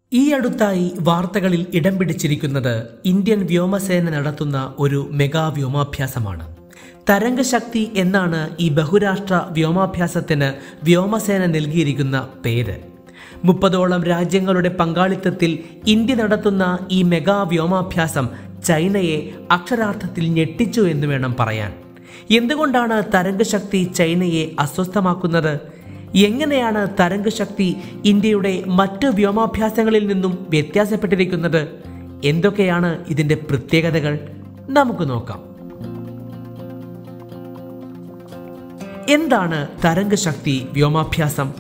ഈ അടുത്തായി വാർത്തകളിൽ ഇടം പിടിച്ചിരിക്കുന്നത് ഇന്ത്യൻ വ്യോമസേന നടത്തുന്ന ഒരു മെഗാ വ്യോമാഭ്യാസമാണ് തരംഗശക്തി എന്നാണ് ഈ ബഹുരാഷ്ട്ര വ്യോമാഭ്യാസത്തിന് വ്യോമസേന നൽകിയിരിക്കുന്ന പേര് മുപ്പതോളം രാജ്യങ്ങളുടെ പങ്കാളിത്തത്തിൽ ഇന്ത്യ നടത്തുന്ന ഈ മെഗാ വ്യോമാഭ്യാസം ചൈനയെ അക്ഷരാർത്ഥത്തിൽ ഞെട്ടിച്ചു എന്ന് വേണം പറയാൻ എന്തുകൊണ്ടാണ് തരംഗശക്തി ചൈനയെ അസ്വസ്ഥമാക്കുന്നത് എങ്ങനെയാണ് തരംഗശക്തി ഇന്ത്യയുടെ മറ്റ് വ്യോമാഭ്യാസങ്ങളിൽ നിന്നും വ്യത്യാസപ്പെട്ടിരിക്കുന്നത് എന്തൊക്കെയാണ് ഇതിന്റെ പ്രത്യേകതകൾ നമുക്ക് നോക്കാം എന്താണ് തരംഗശക്തി വ്യോമാഭ്യാസം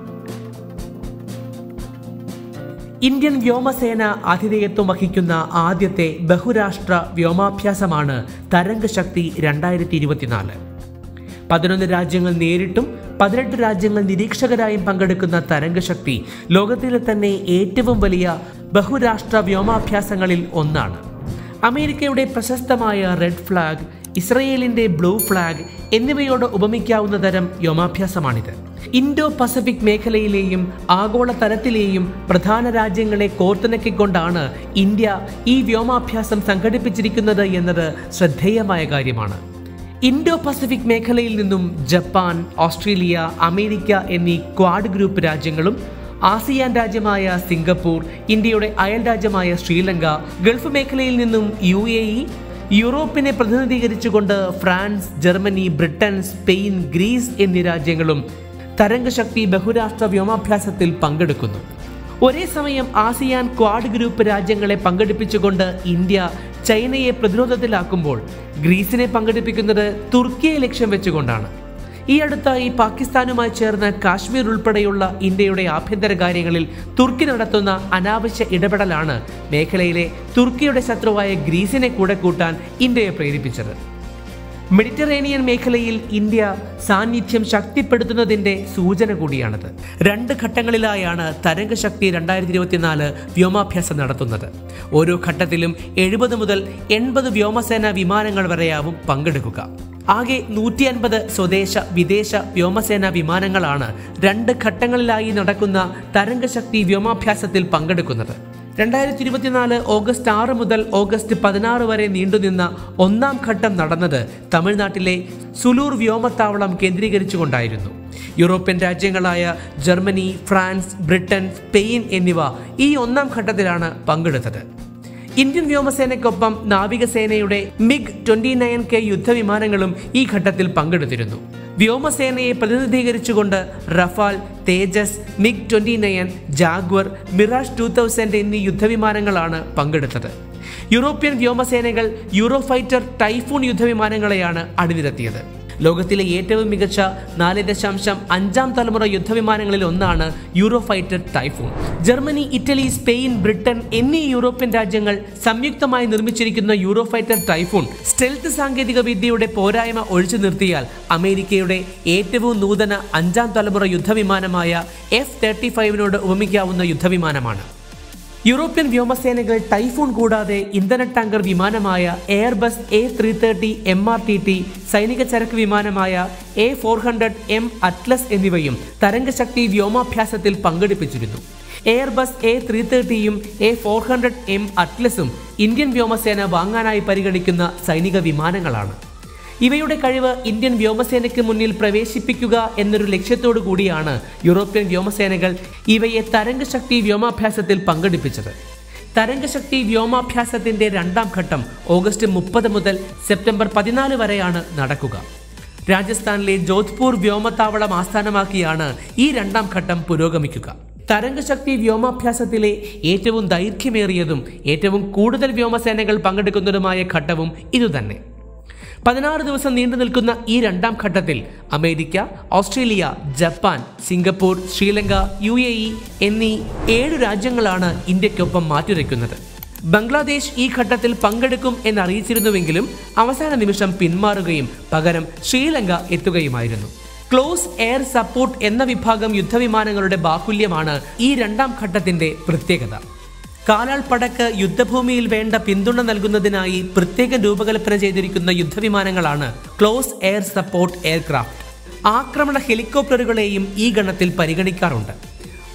ഇന്ത്യൻ വ്യോമസേന ആതിഥേയത്വം വഹിക്കുന്ന ആദ്യത്തെ ബഹുരാഷ്ട്ര വ്യോമാഭ്യാസമാണ് തരംഗശക്തി രണ്ടായിരത്തി ഇരുപത്തിനാല് പതിനൊന്ന് രാജ്യങ്ങൾ നേരിട്ടും പതിനെട്ട് രാജ്യങ്ങൾ നിരീക്ഷകരായും പങ്കെടുക്കുന്ന തരംഗശക്തി ലോകത്തിലെ തന്നെ ഏറ്റവും വലിയ ബഹുരാഷ്ട്ര വ്യോമാഭ്യാസങ്ങളിൽ ഒന്നാണ് അമേരിക്കയുടെ പ്രശസ്തമായ റെഡ് ഫ്ലാഗ് ഇസ്രയേലിന്റെ ബ്ലൂ ഫ്ലാഗ് എന്നിവയോട് ഉപമിക്കാവുന്ന തരം വ്യോമാഭ്യാസമാണിത് ഇൻഡോ പസഫിക് മേഖലയിലെയും ആഗോള തലത്തിലെയും പ്രധാന രാജ്യങ്ങളെ കോർത്തിണക്കിക്കൊണ്ടാണ് ഇന്ത്യ ഈ വ്യോമാഭ്യാസം സംഘടിപ്പിച്ചിരിക്കുന്നത് എന്നത് ശ്രദ്ധേയമായ കാര്യമാണ് ഇൻഡോ പസഫിക് മേഖലയിൽ നിന്നും ജപ്പാൻ ഓസ്ട്രേലിയ അമേരിക്ക എന്നീ ക്വാഡ് ഗ്രൂപ്പ് രാജ്യങ്ങളും ആസിയാൻ രാജ്യമായ സിംഗപ്പൂർ ഇന്ത്യയുടെ അയൽ രാജ്യമായ ശ്രീലങ്ക ഗൾഫ് മേഖലയിൽ നിന്നും യു എ ഇ യൂറോപ്പിനെ പ്രതിനിധീകരിച്ചുകൊണ്ട് France Germany Britain Spain Greece എന്നീ രാജ്യങ്ങളും തരംഗശക്തി ബഹുരാഷ്ട്ര വ്യോമാഭ്യാസത്തിൽ പങ്കെടുക്കുന്നു ഒരേ സമയം ആസിയാൻ ക്വാഡ് ഗ്രൂപ്പ് രാജ്യങ്ങളെ പങ്കെടുപ്പിച്ചുകൊണ്ട് ഇന്ത്യ ചൈനയെ പ്രതിരോധത്തിലാക്കുമ്പോൾ ഗ്രീസിനെ പങ്കെടുപ്പിക്കുന്നത് തുർക്കിയെ ലക്ഷ്യം വെച്ചുകൊണ്ടാണ് ഈ അടുത്തായി പാകിസ്ഥാനുമായി ചേർന്ന് കാശ്മീർ ഉൾപ്പെടെയുള്ള ഇന്ത്യയുടെ ആഭ്യന്തര കാര്യങ്ങളിൽ തുർക്കി നടത്തുന്ന അനാവശ്യ ഇടപെടലാണ് മേഖലയിലെ തുർക്കിയുടെ ശത്രുവായ ഗ്രീസിനെ കൂടെ കൂട്ടാൻ ഇന്ത്യയെ പ്രേരിപ്പിച്ചത് മെഡിറ്ററേനിയൻ മേഖലയിൽ ഇന്ത്യ സാന്നിധ്യം ശക്തിപ്പെടുത്തുന്നതിന്റെ സൂചന കൂടിയാണത് രണ്ട് ഘട്ടങ്ങളിലായാണ് തരംഗശക്തി രണ്ടായിരത്തി ഇരുപത്തിനാല് വ്യോമാഭ്യാസം നടത്തുന്നത് ഓരോ ഘട്ടത്തിലും എഴുപത് മുതൽ എൺപത് വ്യോമസേന വിമാനങ്ങൾ വരെയാവും പങ്കെടുക്കുക ആകെ നൂറ്റി അൻപത് സ്വദേശ വിദേശ വ്യോമസേന വിമാനങ്ങളാണ് രണ്ട് ഘട്ടങ്ങളിലായി നടക്കുന്ന തരംഗശക്തി വ്യോമാഭ്യാസത്തിൽ പങ്കെടുക്കുന്നത് രണ്ടായിരത്തി ഇരുപത്തിനാല് ഓഗസ്റ്റ് ആറ് മുതൽ ഓഗസ്റ്റ് പതിനാറ് വരെ നീണ്ടുനിന്ന ഒന്നാം ഘട്ടം നടന്നത് തമിഴ്നാട്ടിലെ സുലൂർ വ്യോമത്താവളം കേന്ദ്രീകരിച്ചുകൊണ്ടായിരുന്നു യൂറോപ്യൻ രാജ്യങ്ങളായ ജർമ്മനി ഫ്രാൻസ് ബ്രിട്ടൻ സ്പെയിൻ എന്നിവ ഈ ഒന്നാം ഘട്ടത്തിലാണ് പങ്കെടുത്തത് ഇന്ത്യൻ വ്യോമസേനയ്ക്കൊപ്പം നാവികസേനയുടെ മിഗ് ട്വന്റി നയൻ കെ യുദ്ധവിമാനങ്ങളും ഈ ഘട്ടത്തിൽ പങ്കെടുത്തിരുന്നു വ്യോമസേനയെ പ്രതിനിധീകരിച്ചുകൊണ്ട് Rafale Tejas MiG twenty nine Jaguar Mirage two thousand എന്നീ യുദ്ധവിമാനങ്ങളാണ് പങ്കെടുത്തത് യൂറോപ്യൻ വ്യോമസേനകൾ യൂറോഫൈറ്റർ ടൈഫൂൺ യുദ്ധവിമാനങ്ങളെയാണ് അണിനിരത്തിയത് ലോകത്തിലെ ഏറ്റവും മികച്ച നാല് ദശാംശം അഞ്ചാം തലമുറ യുദ്ധവിമാനങ്ങളിൽ ഒന്നാണ് Eurofighter Typhoon Germany Italy Spain Britain എന്നീ യൂറോപ്യൻ രാജ്യങ്ങൾ സംയുക്തമായി നിർമ്മിച്ചിരിക്കുന്ന യൂറോഫൈറ്റർ ടൈഫൂൺ സ്റ്റെൽത്ത് സാങ്കേതിക വിദ്യയുടെ പോരായ്മ ഒഴിച്ചു നിർത്തിയാൽ അമേരിക്കയുടെ ഏറ്റവും നൂതന അഞ്ചാം തലമുറ യുദ്ധവിമാനമായ എഫ് തേർട്ടി ഫൈവിനോട് ഉപമിക്കാവുന്ന യുദ്ധവിമാനമാണ് യൂറോപ്യൻ വ്യോമസേനകൾ ടൈഫൂൺ കൂടാതെ ഇന്ധന ടാങ്കർ വിമാനമായ Airbus A three thirty M R T T സൈനിക ചരക്ക് വിമാനമായ A four hundred M Atlas എന്നിവയും തരംഗശക്തി വ്യോമാഭ്യാസത്തിൽ പങ്കെടുപ്പിച്ചിരുന്നു എയർബസ് എ ത്രീ തേർട്ടിയും എ ഫോർ ഹൺഡ്രഡ് എം അറ്റ്ലസും ഇന്ത്യൻ വ്യോമസേന വാങ്ങാനായി പരിഗണിക്കുന്ന സൈനിക വിമാനങ്ങളാണ് ഇവയുടെ കഴിവ് ഇന്ത്യൻ വ്യോമസേനയ്ക്ക് മുന്നിൽ പ്രവേശിപ്പിക്കുക എന്നൊരു ലക്ഷ്യത്തോടു കൂടിയാണ് യൂറോപ്യൻ വ്യോമസേനകൾ ഇവയെ തരംഗശക്തി വ്യോമാഭ്യാസത്തിൽ പങ്കെടുപ്പിച്ചത് തരംഗശക്തി വ്യോമാഭ്യാസത്തിന്റെ രണ്ടാം ഘട്ടം ഓഗസ്റ്റ് മുപ്പത് മുതൽ സെപ്റ്റംബർ പതിനാല് വരെയാണ് നടക്കുക രാജസ്ഥാനിലെ ജോധ്പൂർ വ്യോമത്താവളം ആസ്ഥാനമാക്കിയാണ് ഈ രണ്ടാം ഘട്ടം പുരോഗമിക്കുക തരംഗശക്തി വ്യോമാഭ്യാസത്തിലെ ഏറ്റവും ദൈർഘ്യമേറിയതും ഏറ്റവും കൂടുതൽ വ്യോമസേനകൾ പങ്കെടുക്കുന്നതുമായ ഘട്ടവും ഇതുതന്നെ പതിനാറ് ദിവസം നീണ്ടു നിൽക്കുന്ന ഈ രണ്ടാം ഘട്ടത്തിൽ America Australia Japan Singapore Sri Lanka U A E എന്നീ ഏഴ് രാജ്യങ്ങളാണ് ഇന്ത്യക്കൊപ്പം മാറ്റുരയ്ക്കുന്നത് ബംഗ്ലാദേശ് ഈ ഘട്ടത്തിൽ പങ്കെടുക്കും എന്നറിയിച്ചിരുന്നുവെങ്കിലും അവസാന നിമിഷം പിന്മാറുകയും പകരം ശ്രീലങ്ക എത്തുകയുമായിരുന്നു ക്ലോസ് എയർ സപ്പോർട്ട് എന്ന വിഭാഗം യുദ്ധവിമാനങ്ങളുടെ ബാഹുല്യമാണ് ഈ രണ്ടാം ഘട്ടത്തിന്റെ പ്രത്യേകത കാലാൾ പടക്ക് യുദ്ധഭൂമിയിൽ വേണ്ട പിന്തുണ നൽകുന്നതിനായി പ്രത്യേകം രൂപകൽപ്പന ചെയ്തിരിക്കുന്ന യുദ്ധവിമാനങ്ങളാണ് ക്ലോസ് എയർ സപ്പോർട്ട് എയർക്രാഫ്റ്റ് ആക്രമണ ഹെലികോപ്റ്ററുകളെയും ഈ ഗണത്തിൽ പരിഗണിക്കാറുണ്ട്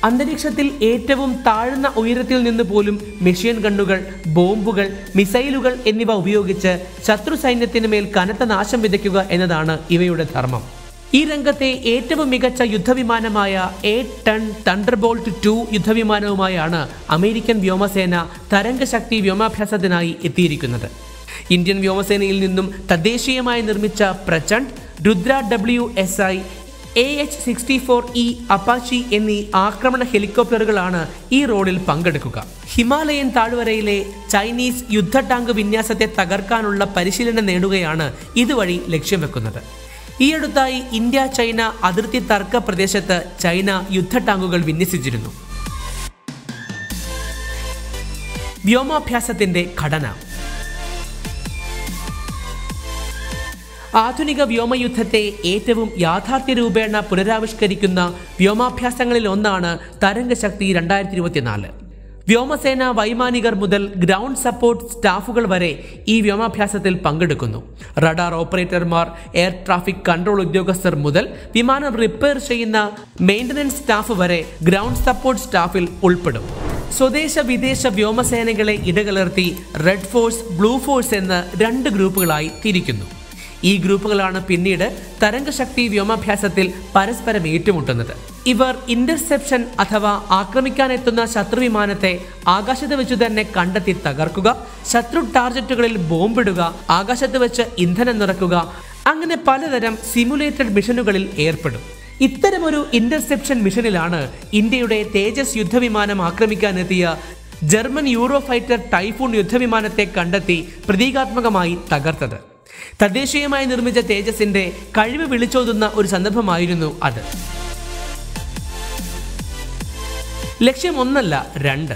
അന്തരീക്ഷത്തിൽ ഏറ്റവും താഴ്ന്ന ഉയരത്തിൽ നിന്ന് പോലും മെഷീൻ ഗണ്ണുകൾ ബോംബുകൾ മിസൈലുകൾ എന്നിവ ഉപയോഗിച്ച് ശത്രു സൈന്യത്തിന് മേൽ കനത്ത നാശം വിതയ്ക്കുക എന്നതാണ് ഇവയുടെ ധർമ്മം ഈ രംഗത്തെ ഏറ്റവും മികച്ച യുദ്ധവിമാനമായ എ ടൺ തണ്ടർബോൾട്ട് ടു യുദ്ധവിമാനവുമായാണ് അമേരിക്കൻ വ്യോമസേന തരംഗശക്തി വ്യോമാഭ്യാസത്തിനായി എത്തിയിരിക്കുന്നത് ഇന്ത്യൻ വ്യോമസേനയിൽ നിന്നും തദ്ദേശീയമായി നിർമ്മിച്ച Prachand Rudra W S I A H sixty four E Apache എന്നീ ആക്രമണ ഹെലികോപ്റ്ററുകളാണ് ഈ റോഡിൽ പങ്കെടുക്കുക ഹിമാലയൻ താഴ്വരയിലെ ചൈനീസ് യുദ്ധ ടാങ്ക് വിന്യാസത്തെ തകർക്കാനുള്ള പരിശീലനം നേടുകയാണ് ഇതുവഴി ലക്ഷ്യം വെക്കുന്നത് ഈയടുത്തായി ഇന്ത്യ ചൈന അതിർത്തി തർക്ക പ്രദേശത്ത് ചൈന യുദ്ധ ടാങ്കുകൾ വിന്യസിച്ചിരുന്നു വ്യോമാഭ്യാസത്തിന്റെ ഘടന ആധുനിക വ്യോമയുദ്ധത്തെ ഏറ്റവും യാഥാർത്ഥ്യ രൂപേണ പുനരാവിഷ്കരിക്കുന്ന വ്യോമാഭ്യാസങ്ങളിൽ ഒന്നാണ് തരംഗശക്തി രണ്ടായിരത്തി ഇരുപത്തിനാല് വ്യോമസേന വൈമാനികർ മുതൽ ഗ്രൗണ്ട് സപ്പോർട്ട് സ്റ്റാഫുകൾ വരെ ഈ വ്യോമാഭ്യാസത്തിൽ പങ്കെടുക്കുന്നു റഡാർ ഓപ്പറേറ്റർമാർ എയർ ട്രാഫിക് കൺട്രോൾ ഉദ്യോഗസ്ഥർ മുതൽ വിമാനം റിപ്പയർ ചെയ്യുന്ന മെയിൻ്റനൻസ് സ്റ്റാഫ് വരെ ഗ്രൗണ്ട് സപ്പോർട്ട് സ്റ്റാഫിൽ ഉൾപ്പെടും സ്വദേശ വിദേശ വ്യോമസേനകളെ ഇടകലർത്തി റെഡ് ഫോഴ്സ് ബ്ലൂ ഫോഴ്സ് എന്ന് രണ്ട് ഗ്രൂപ്പുകളായി തിരിക്കുന്നു ഈ ഗ്രൂപ്പുകളാണ് പിന്നീട് തരംഗശക്തി വ്യോമാഭ്യാസത്തിൽ പരസ്പരം ഏറ്റുമുട്ടുന്നത് ഇവർ ഇന്റർസെപ്ഷൻ അഥവാ ആക്രമിക്കാനെത്തുന്ന ശത്രു വിമാനത്തെ ആകാശത്ത് വെച്ച് തന്നെ കണ്ടെത്തി തകർക്കുക ശത്രു ടാർജറ്റുകളിൽ ബോംബിടുക ആകാശത്ത് വെച്ച് ഇന്ധനം നിറക്കുക അങ്ങനെ പലതരം സിമുലേറ്റഡ് മിഷനുകളിൽ ഏർപ്പെടും ഇത്തരമൊരു ഇന്റർസെപ്ഷൻ മിഷനിലാണ് ഇന്ത്യയുടെ തേജസ് യുദ്ധവിമാനം ആക്രമിക്കാനെത്തിയ ജർമ്മൻ യൂറോ ഫൈറ്റർ ടൈഫൂൺ യുദ്ധവിമാനത്തെ കണ്ടെത്തി പ്രതീകാത്മകമായി തകർത്തത് തദ്ദേശീയമായി നിർമ്മിച്ച തേജസിന്റെ കഴിവ് വിളിച്ചോതുന്ന ഒരു സന്ദർഭമായിരുന്നു അത് ലക്ഷ്യം ഒന്നല്ല രണ്ട്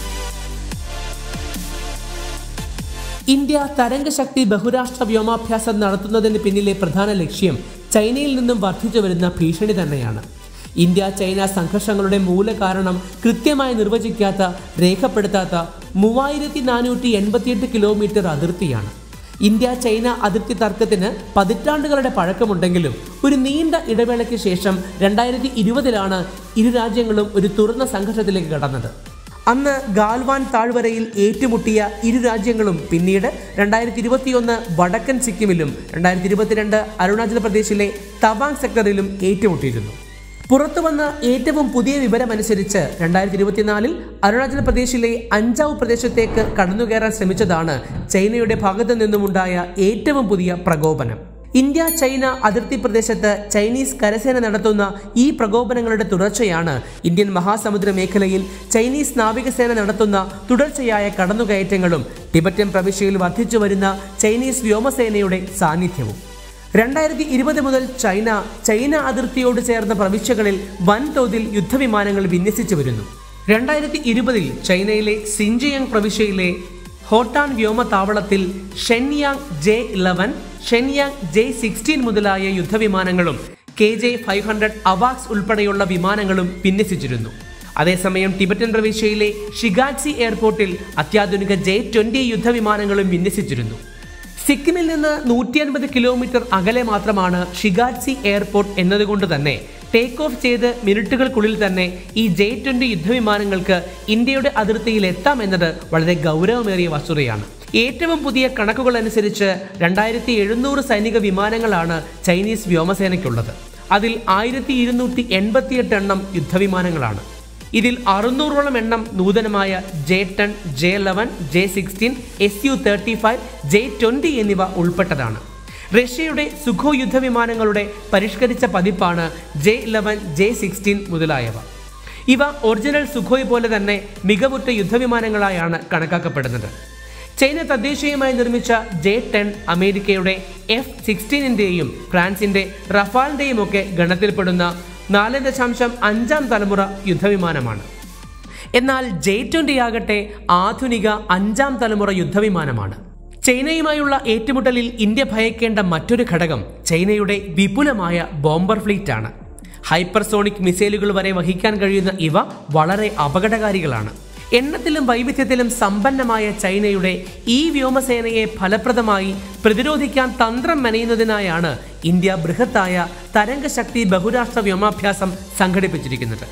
ഇന്ത്യ തരംഗശക്തി ബഹുരാഷ്ട്ര വ്യോമാഭ്യാസം നടത്തുന്നതിന് പിന്നിലെ പ്രധാന ലക്ഷ്യം ചൈനയിൽ നിന്നും വർദ്ധിച്ചു വരുന്ന ഭീഷണി തന്നെയാണ് ഇന്ത്യ ചൈന സംഘർഷങ്ങളുടെ മൂലകാരണം കൃത്യമായി നിർവചിക്കാത്ത രേഖപ്പെടുത്താത്ത മൂവായിരത്തി നാനൂറ്റി എൺപത്തിയെട്ട് കിലോമീറ്റർ അതിർത്തിയാണ് ഇന്ത്യ ചൈന അതിർത്തി തർക്കത്തിന് പതിറ്റാണ്ടുകളുടെ പഴക്കമുണ്ടെങ്കിലും ഒരു നീണ്ട ഇടവേളയ്ക്ക് ശേഷം രണ്ടായിരത്തി ഇരുപതിലാണ് ഇരു രാജ്യങ്ങളും ഒരു തുറന്ന സംഘർഷത്തിലേക്ക് കടന്നത് അന്ന് ഗാൽവാൻ താഴ്വരയിൽ ഏറ്റുമുട്ടിയ ഇരു രാജ്യങ്ങളും പിന്നീട് രണ്ടായിരത്തി ഇരുപത്തിയൊന്ന് വടക്കൻ സിക്കിമിലും രണ്ടായിരത്തി ഇരുപത്തിരണ്ട് അരുണാചൽ പ്രദേശിലെ തവാങ് സെക്ടറിലും ഏറ്റുമുട്ടിയിരുന്നു പുറത്തു വന്ന ഏറ്റവും പുതിയ വിവരമനുസരിച്ച് രണ്ടായിരത്തി ഇരുപത്തിനാലിൽ അരുണാചൽ പ്രദേശിലെ അഞ്ചാവ് പ്രദേശത്തേക്ക് കടന്നുകയറാൻ ശ്രമിച്ചതാണ് ചൈനയുടെ ഭാഗത്തു നിന്നുമുണ്ടായ ഏറ്റവും പുതിയ പ്രകോപനം ഇന്ത്യ ചൈന അതിർത്തി പ്രദേശത്ത് ചൈനീസ് കരസേന നടത്തുന്ന ഈ പ്രകോപനങ്ങളുടെ തുടർച്ചയാണ് ഇന്ത്യൻ മഹാസമുദ്ര മേഖലയിൽ ചൈനീസ് നാവികസേന നടത്തുന്ന തുടർച്ചയായ കടന്നുകയറ്റങ്ങളും ടിബറ്റൻ പ്രവിശ്യയിൽ വർദ്ധിച്ചു വരുന്ന ചൈനീസ് വ്യോമസേനയുടെ സാന്നിധ്യവും രണ്ടായിരത്തി ഇരുപത് മുതൽ ചൈന ചൈന അതിർത്തിയോട് ചേർന്ന പ്രവിശ്യകളിൽ വൻതോതിൽ യുദ്ധവിമാനങ്ങൾ വിന്യസിച്ചു വരുന്നു രണ്ടായിരത്തി ഇരുപതിൽ ചൈനയിലെ സിൻജിയങ് പ്രവിശ്യയിലെ ഹോട്ടാൻ വ്യോമതാവളത്തിൽ Shenyang J eleven Shenyang J sixteen മുതലായ യുദ്ധവിമാനങ്ങളും കെ ജെ ഫൈവ് ഹൺഡ്രഡ് അവാക്സ് ഉൾപ്പെടെയുള്ള വിമാനങ്ങളും വിന്യസിച്ചിരുന്നു അതേസമയം ടിബറ്റൻ പ്രവിശ്യയിലെ ഷിഗാറ്റ്സി എയർപോർട്ടിൽ അത്യാധുനിക ജെ ട്വന്റി യുദ്ധവിമാനങ്ങളും വിന്യസിച്ചിരുന്നു സിക്കിമിൽ നിന്ന് നൂറ്റി അൻപത് കിലോമീറ്റർ അകലെ മാത്രമാണ് ഷിഗാറ്റ്സി എയർപോർട്ട് എന്നതുകൊണ്ട് തന്നെ ടേക്ക് ഓഫ് ചെയ്ത് മിനിറ്റുകൾക്കുള്ളിൽ തന്നെ ഈ ജെ ട്വന്റി യുദ്ധവിമാനങ്ങൾക്ക് ഇന്ത്യയുടെ അതിർത്തിയിൽ എത്താം എന്നത് വളരെ ഗൗരവമേറിയ വസ്തുതയാണ് ഏറ്റവും പുതിയ കണക്കുകൾ അനുസരിച്ച് രണ്ടായിരത്തി എഴുന്നൂറ് സൈനിക വിമാനങ്ങളാണ് ചൈനീസ് വ്യോമസേനയ്ക്കുള്ളത് അതിൽ ആയിരത്തി ഇരുന്നൂറ്റി എൺപത്തിയെട്ട് എണ്ണം യുദ്ധവിമാനങ്ങളാണ് ഇതിൽ അറുന്നൂറോളം എണ്ണം നൂതനമായ J ten J eleven J sixteen S U thirty five J twenty എന്നിവ ഉൾപ്പെട്ടതാണ് റഷ്യയുടെ സുഖോ യുദ്ധവിമാനങ്ങളുടെ പരിഷ്കരിച്ച പതിപ്പാണ് ജെ ഇലവൻ ജെ സിക്സ്റ്റീൻ മുതലായവ ഇവ ഒറിജിനൽ സുഖോയ് പോലെ തന്നെ മികവുറ്റ യുദ്ധവിമാനങ്ങളായാണ് കണക്കാക്കപ്പെടുന്നത് ചൈന തദ്ദേശീയമായി നിർമ്മിച്ച ജെ ടെൻ അമേരിക്കയുടെ എഫ് സിക്സ്റ്റീനിൻ്റെയും ഫ്രാൻസിൻ്റെ റഫാലിൻ്റെയും ഒക്കെ ഗണത്തിൽപ്പെടുന്ന നാല് ദശാംശം അഞ്ചാം തലമുറ യുദ്ധവിമാനമാണ് എന്നാൽ ജെ ട്വൻ്റി ആകട്ടെ ആധുനിക അഞ്ചാം തലമുറ യുദ്ധവിമാനമാണ് ചൈനയുമായുള്ള ഏറ്റുമുട്ടലിൽ ഇന്ത്യ ഭയക്കേണ്ട മറ്റൊരു ഘടകം ചൈനയുടെ വിപുലമായ ബോംബർ ഫ്ലീറ്റ് ആണ് ഹൈപ്പർസോണിക് മിസൈലുകൾ വരെ വഹിക്കാൻ കഴിയുന്ന ഇവ വളരെ അപകടകാരികളാണ് എണ്ണത്തിലും വൈവിധ്യത്തിലും സമ്പന്നമായ ചൈനയുടെ ഈ വ്യോമസേനയെ ഫലപ്രദമായി പ്രതിരോധിക്കാൻ തന്ത്രം മെനയുന്നതിനായാണ് ഇന്ത്യ ബൃഹത്തായ തരംഗശക്തി ബഹുരാഷ്ട്ര വ്യോമാഭ്യാസം സംഘടിപ്പിച്ചിരിക്കുന്നത്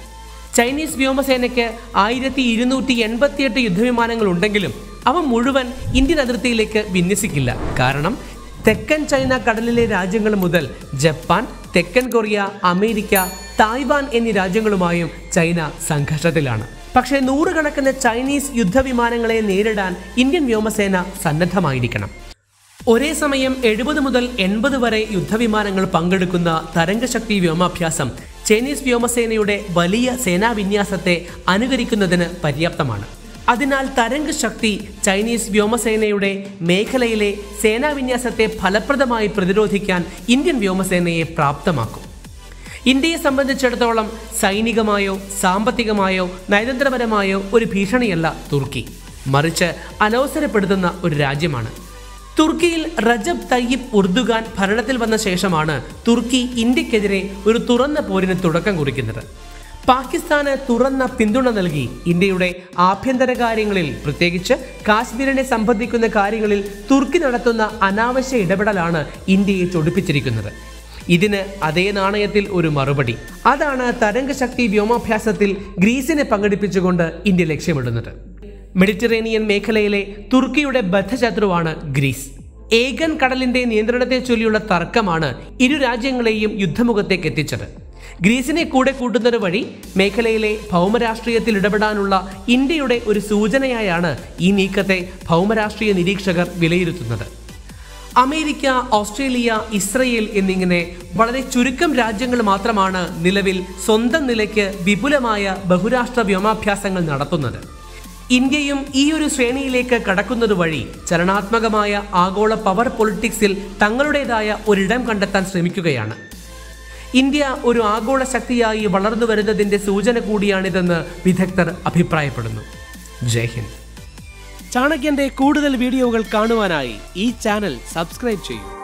ചൈനീസ് വ്യോമസേനയ്ക്ക് ആയിരത്തി ഇരുന്നൂറ്റി എൺപത്തിയെട്ട് യുദ്ധവിമാനങ്ങൾ ഉണ്ടെങ്കിലും അവ മുഴുവൻ ഇന്ത്യൻ അതിർത്തിയിലേക്ക് വിന്യസിക്കില്ല കാരണം തെക്കൻ ചൈന കടലിലെ രാജ്യങ്ങൾ മുതൽ ജപ്പാൻ തെക്കൻ കൊറിയ അമേരിക്ക തായ്വാൻ എന്നീ രാജ്യങ്ങളുമായും ചൈന സംഘർഷത്തിലാണ് പക്ഷേ നൂറുകണക്കിന് ചൈനീസ് യുദ്ധവിമാനങ്ങളെ നേരിടാൻ ഇന്ത്യൻ വ്യോമസേന സന്നദ്ധമായിരിക്കണം ഒരേ സമയം എഴുപത് മുതൽ എൺപത് വരെ യുദ്ധവിമാനങ്ങൾ പങ്കെടുക്കുന്ന തരംഗശക്തി വ്യോമാഭ്യാസം ചൈനീസ് വ്യോമസേനയുടെ വലിയ സേനാവിന്യാസത്തെ അനുകരിക്കുന്നതിന് പര്യാപ്തമാണ് അതിനാൽ തരംഗ് ശക്തി ചൈനീസ് വ്യോമസേനയുടെ മേഖലയിലെ സേനാവിന്യാസത്തെ ഫലപ്രദമായി പ്രതിരോധിക്കാൻ ഇന്ത്യൻ വ്യോമസേനയെ പ്രാപ്തമാക്കും ഇന്ത്യയെ സംബന്ധിച്ചിടത്തോളം സൈനികമായോ സാമ്പത്തികമായോ നയതന്ത്രപരമായോ ഒരു ഭീഷണിയല്ല തുർക്കി മറിച്ച് അനവസരപ്പെടുത്തുന്ന ഒരു രാജ്യമാണ് തുർക്കിയിൽ റജബ് തയ്യിബ് ഉർദുഗാൻ ഭരണത്തിൽ വന്ന ശേഷമാണ് തുർക്കി ഇന്ത്യക്കെതിരെ ഒരു തുറന്ന പോരിന് തുടക്കം കുറിക്കുന്നത് പാകിസ്ഥാന് തുറന്ന പിന്തുണ നൽകി ഇന്ത്യയുടെ ആഭ്യന്തര കാര്യങ്ങളിൽ പ്രത്യേകിച്ച് കാശ്മീരിനെ സംബന്ധിക്കുന്ന കാര്യങ്ങളിൽ തുർക്കി നടത്തുന്ന അനാവശ്യ ഇടപെടലാണ് ഇന്ത്യയെ ചൊടിപ്പിച്ചിരിക്കുന്നത് ഇതിന് അതേ നാണയത്തിൽ ഒരു മറുപടി അതാണ് തരംഗശക്തി വ്യോമാഭ്യാസത്തിൽ ഗ്രീസിനെ പങ്കെടുപ്പിച്ചുകൊണ്ട് ഇന്ത്യ ലക്ഷ്യമിടുന്നത് മെഡിറ്ററേനിയൻ മേഖലയിലെ തുർക്കിയുടെ ബദ്ധശത്രുവാണ് ഗ്രീസ് ഏഗൻ കടലിന്റെ നിയന്ത്രണത്തെ ചൊല്ലിയുള്ള തർക്കമാണ് ഇരു രാജ്യങ്ങളെയും യുദ്ധമുഖത്തേക്ക് എത്തിച്ചത് ഗ്രീസിനെ കൂടെ കൂട്ടുന്നത് വഴി മേഖലയിലെ ഭൗമരാഷ്ട്രീയത്തിൽ ഇടപെടാനുള്ള ഇന്ത്യയുടെ ഒരു സൂചനയായാണ് ഈ നീക്കത്തെ ഭൗമരാഷ്ട്രീയ നിരീക്ഷകർ വിലയിരുത്തുന്നത് അമേരിക്ക ഓസ്ട്രേലിയ ഇസ്രയേൽ എന്നിങ്ങനെ വളരെ ചുരുക്കം രാജ്യങ്ങൾ മാത്രമാണ് നിലവിൽ സ്വന്തം നിലയ്ക്ക് വിപുലമായ ബഹുരാഷ്ട്ര വ്യോമാഭ്യാസങ്ങൾ നടത്തുന്നത് ഇന്ത്യയും ഈ ഒരു ശ്രേണിയിലേക്ക് കടക്കുന്നത് വഴി ചലനാത്മകമായ ആഗോള പവർ പൊളിറ്റിക്സിൽ തങ്ങളുടേതായ ഒരിടം കണ്ടെത്താൻ ശ്രമിക്കുകയാണ് ഇന്ത്യ ഒരു ആഗോള ശക്തിയായി വളർന്നു വരുന്നതിന്റെ സൂചന കൂടിയാണിതെന്ന് വിദഗ്ധർ അഭിപ്രായപ്പെടുന്നു ജയ് ഹിന്ദ് ചാണക്യന്റെ കൂടുതൽ വീഡിയോകൾ കാണുവാനായി ഈ ചാനൽ സബ്സ്ക്രൈബ് ചെയ്യൂ